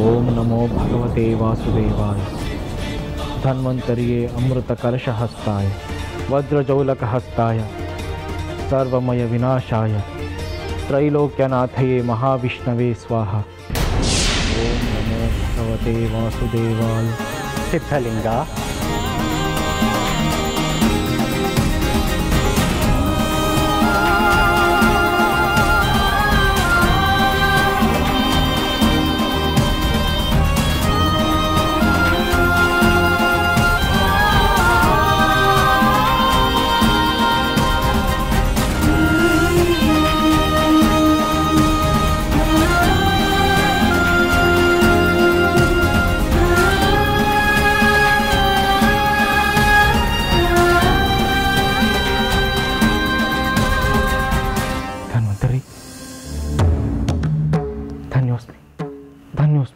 ಓಂ ನಮೋ ಭಗವತೆ ವಾಸುದೇವಾಯ ಧನ್ವಂತರಿಯೇ ಅಮೃತ ಕಲಶಹಸ್ತಾಯ ವಜ್ರಜೌಲಕಹಸ್ತಾಯ ಸರ್ವಮಯ ವಿನಾಶಾಯ ತ್ರೈಲೋಕ್ಯನಾಥಯೇ ಮಹಾವಿಷ್ಣವೇ ಸ್ವಾಹ ಓಂ ನಮೋ ಭಗವತೆ ವಾಸುದೇವಾಯ ಸಿದ್ಧಲಿಂಗ ಧನ್ವಂತರಿ ಧನ್ಯೋಸ್ಮಿ ಧನ್ಯೋಸ್ಮಿ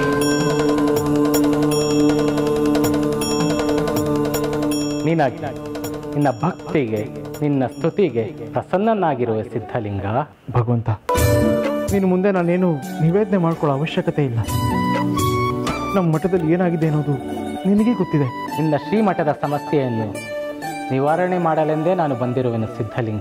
ನಿನಗೆ ನಿನ್ನ ಭಕ್ತಿಗೆ ನಿನ್ನ ಸ್ತುತಿಗೆ ಪ್ರಸನ್ನನಾಗಿರುವ ಸಿದ್ಧಲಿಂಗ ಭಗವಂತ ನೀನು ಮುಂದೆ ನಾನೇನು ನಿವೇದನೆ ಮಾಡ್ಕೊಳ್ಳೋ ಅವಶ್ಯಕತೆ ಇಲ್ಲ ನಮ್ಮ ಮಠದಲ್ಲಿ ಏನಾಗಿದೆ ಅನ್ನೋದು ನಿನಗೆ ಗೊತ್ತಿದೆ ನಿನ್ನ ಶ್ರೀಮಠದ ಸಮಸ್ಯೆಯನ್ನು ನಿವಾರಣೆ ಮಾಡಲೆಂದೇ ನಾನು ಬಂದಿರುವೆನು ಸಿದ್ಧಲಿಂಗ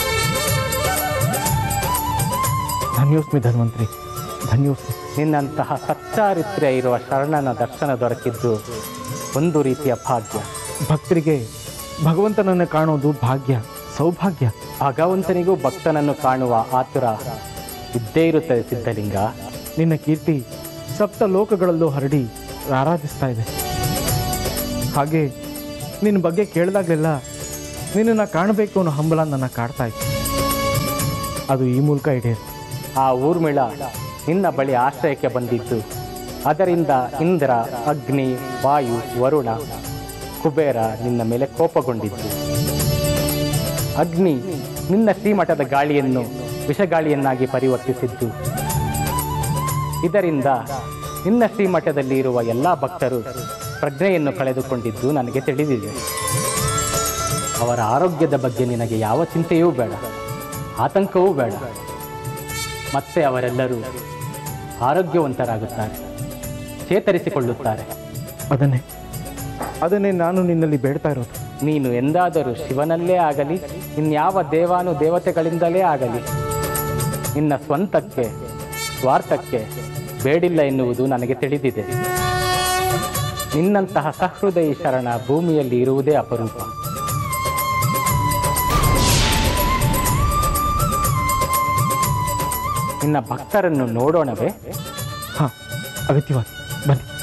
ಧನ್ಯೋಸ್ಮಿ ಧನ್ವಂತರಿ ಧನ್ಯೋಸ್ಮಿ ನಿನ್ನಂತಹ ಸಚ್ಚಾರಿತ್ರ್ಯ ಇರುವ ಶರಣನ ದರ್ಶನ ದೊರಕಿದ್ದು ಒಂದು ರೀತಿಯ ಭಾಗ್ಯ ಭಕ್ತರಿಗೆ ಭಗವಂತನನ್ನು ಕಾಣೋದು ಭಾಗ್ಯ ಸೌಭಾಗ್ಯ ಭಗವಂತನಿಗೂ ಭಕ್ತನನ್ನು ಕಾಣುವ ಆತುರ ಇದ್ದೇ ಇರುತ್ತದೆ ಸಿದ್ಧಲಿಂಗ ನಿನ್ನ ಕೀರ್ತಿ ಸಪ್ತ ಲೋಕಗಳಲ್ಲೂ ಹರಡಿ ಆರಾಧಿಸ್ತಾ ಇದೆ ಹಾಗೆ ನಿನ್ನ ಬಗ್ಗೆ ಕೇಳಿದಾಗಲೆಲ್ಲ ನಿನ್ನನ್ನು ಕಾಣಬೇಕು ಅನ್ನೋ ಹಂಬಲ ನನ್ನ ಕಾಡ್ತಾ ಇತ್ತು ಅದು ಈ ಮೂಲಕ ಈಡೇರಿತು ಆ ಊರ್ಮಿಳ ನಿನ್ನ ಬಳಿ ಆಶ್ರಯಕ್ಕೆ ಬಂದಿದ್ದು ಅದರಿಂದ ಇಂದ್ರ ಅಗ್ನಿ ವಾಯು ವರುಣ ಕುಬೇರ ನಿನ್ನ ಮೇಲೆ ಕೋಪಗೊಂಡಿದ್ದು ಅಗ್ನಿ ನಿನ್ನ ಶ್ರೀಮಠದ ಗಾಳಿಯನ್ನು ವಿಷಗಾಳಿಯನ್ನಾಗಿ ಪರಿವರ್ತಿಸಿದ್ದು ಇದರಿಂದ ನಿನ್ನ ಶ್ರೀಮಠದಲ್ಲಿ ಇರುವ ಎಲ್ಲ ಭಕ್ತರು ಪ್ರಜ್ಞೆಯನ್ನು ಕಳೆದುಕೊಂಡಿದ್ದು ನನಗೆ ತಿಳಿದಿದೆ ಅವರ ಆರೋಗ್ಯದ ಬಗ್ಗೆ ನಿನಗೆ ಯಾವ ಚಿಂತೆಯೂ ಬೇಡ ಆತಂಕವೂ ಬೇಡ ಮತ್ತೆ ಅವರೆಲ್ಲರೂ ಆರೋಗ್ಯವಂತರಾಗುತ್ತಾರೆ ಚೇತರಿಸಿಕೊಳ್ಳುತ್ತಾರೆ ಅದನ್ನೇ ಅದನ್ನೇ ನಾನು ನಿನ್ನಲ್ಲಿ ಬೇಡ್ತಾ ಇರೋದು ನೀನು ಎಂದಾದರೂ ಶಿವನಲ್ಲೇ ಆಗಲಿ ಇನ್ಯಾವ ದೇವಾನು ದೇವತೆಗಳಿಂದಲೇ ಆಗಲಿ ನಿನ್ನ ಸ್ವಂತಕ್ಕೆ ಸ್ವಾರ್ಥಕ್ಕೆ ಬೇಡಿಲ್ಲ ಎನ್ನುವುದು ನನಗೆ ತಿಳಿದಿದೆ ನಿನ್ನಂತಹ ಸಹೃದಯಿ ಶರಣ ಭೂಮಿಯಲ್ಲಿ ಇರುವುದೇ ಅಪರೂಪ ನಿನ್ನ ಭಕ್ತರನ್ನು ನೋಡೋಣವೇ ಹಾಂ ಅಗತ್ಯವಾದ ಬನ್ನಿ